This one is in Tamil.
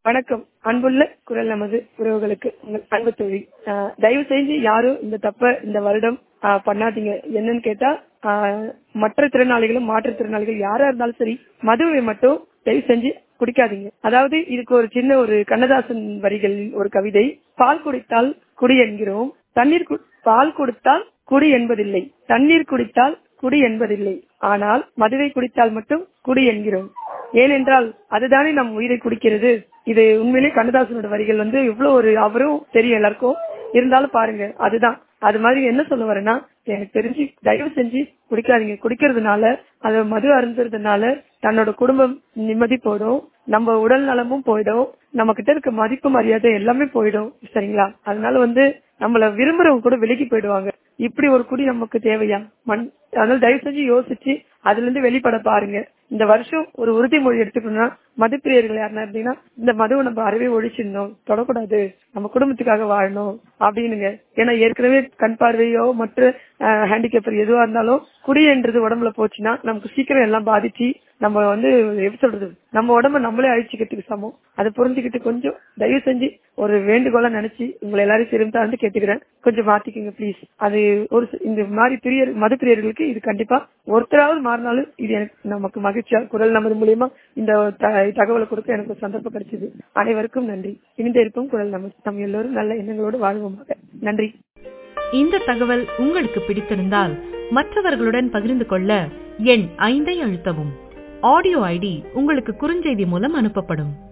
வணக்கம் அன்புள்ள குரல் நமது உறவுகளுக்கு உங்கள் அன்பு தோழி ஆஹ் தயவு செஞ்சு யாரும் இந்த தப்ப இந்த வருடம் ஆஹ் பண்ணாதீங்க என்னன்னு கேட்டா ஆஹ் மற்ற திறனாளிகளும் மாற்றுத்திறனாளிகள் யாரா இருந்தாலும் சரி மதுவை மட்டும் தயவு செஞ்சு குடிக்காதீங்க அதாவது இதுக்கு ஒரு சின்ன ஒரு கண்ணதாசன் வரிகள் ஒரு கவிதை பால் குடித்தால் குடி என்கிறோம் தண்ணீர் கு- பால் கொடுத்தால் குடி என்பதில்லை தண்ணீர் குடித்தால் குடி என்பதில்லை ஆனால் மதுவை குடித்தால் மட்டும் குடி என்கிறோம் ஏனென்றால் அதுதானே நம் உயிரை குடிக்கிறது இது உண்மையிலே கண்ணதாசனோட வரிகள் வந்து இவ்வளவு ஒரு அவரும் தெரியும் எல்லாருக்கும் இருந்தாலும் பாருங்க அதுதான் அது மாதிரி என்ன சொல்ல வரேன்னா எனக்கு தெரிஞ்சு தயவு செஞ்சு குடிக்காதீங்க குடிக்கிறதுனால அது மது அருந்துறதுனால தன்னோட குடும்பம் நிம்மதி போயிடும் நம்ம உடல் நலமும் போயிடும் நம்ம கிட்ட இருக்க மதிப்பு மரியாதை எல்லாமே போயிடும் சரிங்களா அதனால வந்து நம்மள விரும்புறவங்க கூட விலகி போயிடுவாங்க இப்படி ஒரு குடி நமக்கு தேவையா மண் அதனால தயவு செஞ்சு யோசிச்சு அதுல இருந்து வெளிப்பட பாருங்க இந்த வருஷம் ஒரு உறுதிமொழி எடுத்துக்கணும்னா மதுப்பிரியர்கள் யாருன்னா இருந்தீங்கன்னா இந்த மதுவை நம்ம அறவே ஒழிச்சிடணும் தொடக்கூடாது நம்ம குடும்பத்துக்காக வாழணும் அப்படின்னுங்க ஏன்னா ஏற்கனவே கண் பார்வையோ மற்ற ஹேண்டிகேப்பர் எதுவா இருந்தாலும் குடின்றது உடம்புல போச்சுன்னா நமக்கு சீக்கிரம் எல்லாம் பாதிச்சு நம்ம வந்து எப்படி சொல்றது நம்ம உடம்ப நம்மளே அழிச்சுக்கிறதுக்கு சமம் அதை புரிஞ்சுக்கிட்டு கொஞ்சம் தயவு செஞ்சு ஒரு வேண்டுகோளா நினைச்சு உங்களை எல்லாரும் திரும்ப தாழ்ந்து கேட்டுக்கிறேன் கொஞ்சம் மாத்திக்கோங்க ப்ளீஸ் அது ஒரு சி- இந்த மாதிரி பிரியர் மது பிரியர்களுக்கு இது கண்டிப்பா ஒருத்தராவது மாறினாலும் இது எனக்கு நமக்கு மகிழ்ச்சியா குரல் நமது மூலியமா இந்த த- தகவலை கொடுக்க எனக்கு ஒரு சந்தர்ப்பம் கிடைச்சது அனைவருக்கும் நன்றி இணைந்த இருக்கும் குரல் நமது நம்ம எல்லோரும் நல்ல எண்ணங்களோடு வாழ்வோமாக நன்றி இந்த தகவல் உங்களுக்கு பிடித்திருந்தால் மற்றவர்களுடன் பகிர்ந்து கொள்ள எண் ஐந்தை அழுத்தவும் ஆடியோ ஐடி உங்களுக்கு குறுஞ்செய்தி மூலம் அனுப்பப்படும்